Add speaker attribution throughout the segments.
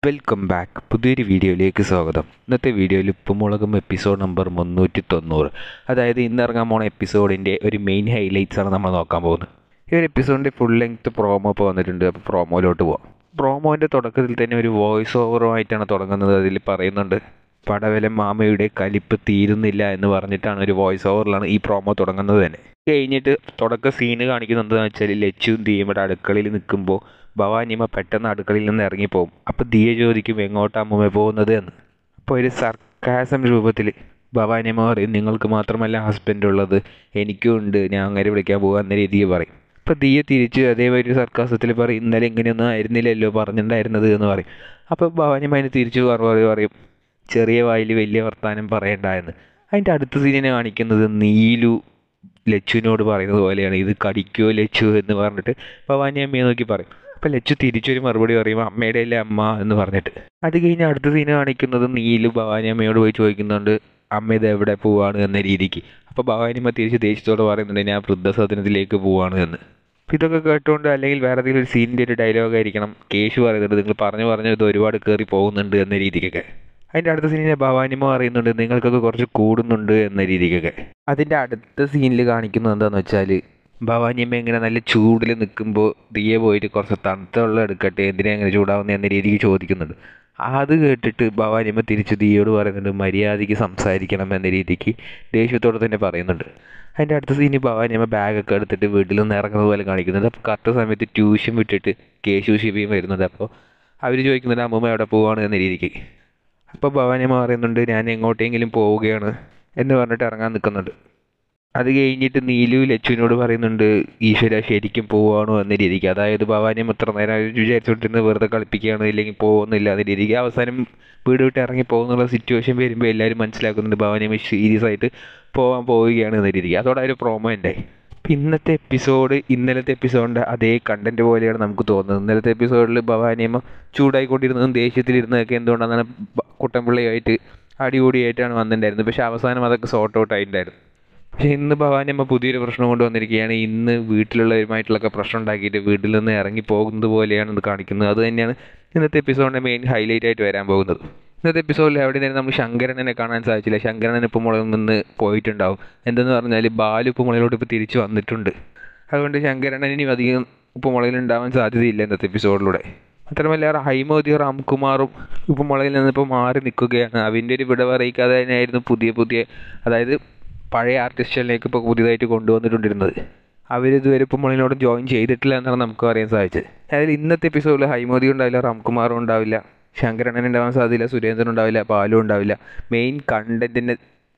Speaker 1: welcome back പുതിയൊരു വീഡിയോയിലേക്ക് സ്വാഗതം ഇന്നത്തെ വീഡിയോയിൽ ഉപ്പുമുളകും എപ്പിസോഡ് നമ്പർ മുന്നൂറ്റി തൊണ്ണൂറ് അതായത് ഇന്ന് ഇറങ്ങാൻ പോണ എപ്പിസോഡിൻ്റെ ഒരു മെയിൻ ഹൈലൈറ്റ്സ് ആണ് നമ്മൾ നോക്കാൻ പോകുന്നത് ഈ ഒരു എപ്പിസോഡിൻ്റെ ഫുൾ ലെങ്ത് പ്രോമോ ഇപ്പോൾ വന്നിട്ടുണ്ട് അപ്പോൾ പ്രോമോയിലോട്ട് പോവാം പ്രോമോൻ്റെ തുടക്കത്തിൽ തന്നെ ഒരു വോയിസ് ഓവറുമായിട്ടാണ് തുടങ്ങുന്നത് അതിൽ പറയുന്നുണ്ട് പടവലം മാമയുടെ കലിപ്പ് തീരുന്നില്ല എന്ന് പറഞ്ഞിട്ടാണ് ഒരു വോയിസ് ഓവറിലാണ് ഈ പ്രോമോ തുടങ്ങുന്നത് തന്നെ കഴിഞ്ഞിട്ട് തുടക്ക സീന് കാണിക്കുന്നത് എന്താണെന്ന് വെച്ചാൽ ലച്ചുവും ദിയയുടെ അടുക്കളയിൽ നിൽക്കുമ്പോൾ ഭവാനിയമ്മ പെട്ടെന്ന് അടുക്കളയിൽ നിന്ന് ഇറങ്ങിപ്പോവും അപ്പോൾ ദിയ ചോദിക്കും എങ്ങോട്ടാ അമ്മൂമ്മ പോകുന്നത് എന്ന് അപ്പോൾ ഒരു സർക്കാസം രൂപത്തിൽ ഭവാനിയമ്മ പറയും നിങ്ങൾക്ക് മാത്രമല്ല ഹസ്ബൻഡ് ഉള്ളത് എനിക്കും ഉണ്ട് ഞാൻ അങ്ങനെ വിളിക്കാൻ പോകുക എന്ന രീതിയിൽ പറയും അപ്പോൾ ദിയ തിരിച്ച് അതേമാതിരി സർക്കാസത്തിൽ പറയും ഇന്നലെ ഇങ്ങനെയൊന്നും ആയിരുന്നില്ലല്ലോ പറഞ്ഞിട്ടുണ്ടായിരുന്നത് എന്ന് പറയും അപ്പോൾ ഭവാനിയമ്മ അതിന് തിരിച്ച് പറയും പറയും ചെറിയ വായിൽ വലിയ വർത്താനം പറയണ്ട എന്ന് അതിൻ്റെ അടുത്ത സീനിനെ കാണിക്കുന്നത് നീലു ലച്ചുവിനോട് പറയുന്നത് പോലെയാണ് ഇത് കടിക്കോ ലച്ചു എന്ന് പറഞ്ഞിട്ട് ഭവാനി അമ്മയെ നോക്കി പറയും അപ്പോൾ ലച്ചു തിരിച്ചൊരു മറുപടി പറയും അമ്മയുടെ അല്ലേ അമ്മ എന്ന് പറഞ്ഞിട്ട് അത് കഴിഞ്ഞ് അടുത്ത സീന് കാണിക്കുന്നത് നീലു ഭവാനി അമ്മയോട് പോയി ചോദിക്കുന്നുണ്ട് അമ്മ ഇത് എവിടെ പോവാണ് എന്ന രീതിക്ക് അപ്പോൾ ഭവാനി അമ്മ തിരിച്ച് ദേഷ്യത്തോട് പറയുന്നുണ്ട് ഞാൻ വൃദ്ധസദനത്തിലേക്ക് പോവാണ് എന്ന് അപ്പോൾ ഇതൊക്കെ കേട്ടുകൊണ്ട് അല്ലെങ്കിൽ വേറെ ഏതെങ്കിലും ഒരു സീനിൻ്റെ ഒരു ഡയലോഗ് ആയിരിക്കണം കേശു പറയുന്നുണ്ട് നിങ്ങൾ പറഞ്ഞു പറഞ്ഞു ഇത് ഒരുപാട് കയറി പോകുന്നുണ്ട് എന്ന രീതിക്കൊക്കെ അതിൻ്റെ അടുത്ത സീനിൽ ഭവാനിമ പറയുന്നുണ്ട് നിങ്ങൾക്കൊക്കെ കുറച്ച് കൂടുന്നുണ്ട് എന്ന രീതിക്കൊക്കെ അതിൻ്റെ അടുത്ത സീനിൽ കാണിക്കുന്നത് എന്താണെന്ന് വെച്ചാൽ ഭവാനിയമ്മ ഇങ്ങനെ നല്ല ചൂടിൽ നിൽക്കുമ്പോൾ ദിയെ പോയിട്ട് കുറച്ച് തണുത്ത വെള്ളം എടുക്കട്ടെ എന്തിനാ ഇങ്ങനെ ചൂടാവുന്നത് എന്ന രീതിക്ക് ചോദിക്കുന്നുണ്ട് അത് കേട്ടിട്ട് ഭവാനിയമ്മ തിരിച്ച് ദിയോട് പറയുന്നുണ്ട് മര്യാദയ്ക്ക് സംസാരിക്കണം എന്ന രീതിക്ക് ദേഷ്യത്തോടെ തന്നെ പറയുന്നുണ്ട് അതിൻ്റെ അടുത്ത സീനിൽ ഭവാനിയമ്മ ബാഗൊക്കെ എടുത്തിട്ട് വീട്ടിൽ നിന്ന് ഇറങ്ങുന്നത് പോലെ കാണിക്കുന്നുണ്ട് അപ്പോൾ കറക്റ്റ് സമയത്ത് ട്യൂഷൻ വിട്ടിട്ട് കേശു ശിവയും വരുന്നുണ്ട് അപ്പോൾ അവർ ചോദിക്കുന്നുണ്ട് അമ്മൂമ്മ എവിടെ പോവാണ് എന്ന രീതിക്ക് അപ്പോൾ ഭവാനിയമ്മ പറയുന്നുണ്ട് ഞാൻ എങ്ങോട്ടെങ്കിലും പോവുകയാണ് എന്ന് പറഞ്ഞിട്ട് ഇറങ്ങാൻ നിൽക്കുന്നുണ്ട് അത് കഴിഞ്ഞിട്ട് നീലു ലച്ചുവിനോട് പറയുന്നുണ്ട് ഈശ്വര ശരിക്കും പോവാണോ എന്ന രീതിക്ക് അതായത് ഭവാനിയമ്മ ഇത്ര നേരം വിചാരിച്ചുകൊണ്ടിരുന്ന് വെറുതെ കളിപ്പിക്കുകയാണ് ഇല്ലെങ്കിൽ പോകുന്നില്ല എന്ന രീതിക്ക് അവസാനം വീട് വിട്ട് ഇറങ്ങി പോകുന്നുള്ള സിറ്റുവേഷൻ വരുമ്പോൾ എല്ലാവരും മനസ്സിലാക്കുന്നുണ്ട് ഭവാനിയമ്മ സീരിയസ് ആയിട്ട് പോകാൻ പോവുകയാണ് എന്ന രീതിക്ക് അതോടെ ഒരു പ്രോമോ ഉണ്ടായി ഇന്നത്തെ എപ്പിസോഡ് ഇന്നലത്തെ എപ്പിസോഡിൻ്റെ അതേ കണ്ടന്റ് പോലെയാണ് നമുക്ക് തോന്നുന്നത് ഇന്നലത്തെ എപ്പിസോഡിൽ ഭവാനിയമ്മ ചൂടായിക്കൊണ്ടിരുന്നതും ദേഷ്യത്തിലിരുന്നതൊക്കെ എന്തുകൊണ്ടാണ് കുട്ടൻപിള്ളയുമായിട്ട് അടികൂടിയായിട്ടാണ് വന്നിട്ടുണ്ടായിരുന്നത് പക്ഷേ അവസാനം അതൊക്കെ സോർട്ട് ഔട്ട് ആയിട്ടുണ്ടായിരുന്നു പക്ഷേ ഇന്ന് ഭവാനിയമ്മ പുതിയൊരു പ്രശ്നം കൊണ്ടുവന്നിരിക്കുകയാണ് ഇന്ന് വീട്ടിലുള്ളവരുമായിട്ടുള്ളൊക്കെ പ്രശ്നം ഉണ്ടാക്കിയിട്ട് വീട്ടിൽ നിന്ന് ഇറങ്ങി പോകുന്നത് പോലെയാണ് ഇത് കാണിക്കുന്നത് അത് തന്നെയാണ് ഇന്നത്തെ എപ്പിസോഡിൻ്റെ മെയിൻ ഹൈലൈറ്റ് ആയിട്ട് വരാൻ പോകുന്നത് ഇന്നത്തെ എപ്പിസോഡിൽ എവിടെ നിന്ന് നമുക്ക് ശങ്കരനെ കാണാൻ സാധിച്ചില്ല ശങ്കരനൻ ഇപ്പോൾ മുളകിൽ നിന്ന് പോയിട്ടുണ്ടാവും എന്തെന്ന് പറഞ്ഞാൽ ബാലു ഇപ്പോൾ മുളകിലോട്ട് ഇപ്പോൾ തിരിച്ചു വന്നിട്ടുണ്ട് അതുകൊണ്ട് ശങ്കരനൻ ഇനി അധികം ഇപ്പോൾ മുളകിൽ ഉണ്ടാവാൻ സാധ്യതയില്ല ഇന്നത്തെ എപ്പിസോഡിലൂടെ മാത്രമല്ല ഹൈമോദി റാംകുമാറും ഇപ്പോൾ മുളകിൽ നിന്ന് ഇപ്പോൾ മാറി നിൽക്കുകയാണ് അവൻ്റെ ഒരു വിടവ് അറിയിക്കാതെ തന്നെയായിരുന്നു പുതിയ പുതിയ അതായത് പഴയ ആർട്ടിസ്റ്റുകളിലേക്ക് ഇപ്പോൾ പുതിയതായിട്ട് കൊണ്ടുവന്നിട്ടുണ്ടിരുന്നത് അവരിതുവരെ ഇപ്പോൾ മുളകിനോട് ജോയിൻ ചെയ്തിട്ടില്ല എന്നാണ് നമുക്ക് അറിയാൻ സാധിച്ചത് അതായത് ഇന്നത്തെ എപ്പിസോഡിൽ ഹൈമോദി ഉണ്ടാവില്ല റാംകുമാറും ഉണ്ടാവില്ല ശങ്കരണ്ണൻ ഉണ്ടാവാൻ സാധ്യതയില്ല സുരേന്ദ്രൻ ഉണ്ടാവില്ല ബാലു ഉണ്ടാവില്ല മെയിൻ കണ്ടന്റിനെ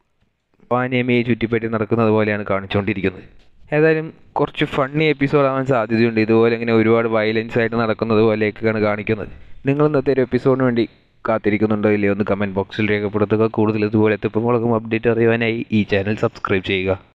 Speaker 1: പാനിയമയെ ചുറ്റിപ്പറ്റി നടക്കുന്നത് പോലെയാണ് കാണിച്ചുകൊണ്ടിരിക്കുന്നത് ഏതായാലും കുറച്ച് ഫണ്ണി എപ്പിസോഡ് ആവാൻ സാധ്യതയുണ്ട് ഇതുപോലെ ഇങ്ങനെ ഒരുപാട് വയലൻസ് ആയിട്ട് നടക്കുന്നത് പോലെയൊക്കെയാണ് കാണിക്കുന്നത് നിങ്ങൾ ഇന്നത്തെ ഒരു എപ്പിസോഡിന് വേണ്ടി കാത്തിരിക്കുന്നുണ്ടോ ഇല്ലയോ ഒന്ന് കമൻറ്റ് ബോക്സിൽ രേഖപ്പെടുത്തുക കൂടുതൽ ഇതുപോലത്തെ ഇപ്പോൾ അപ്ഡേറ്റ് അറിയുവാനായി ഈ ചാനൽ സബ്സ്ക്രൈബ് ചെയ്യുക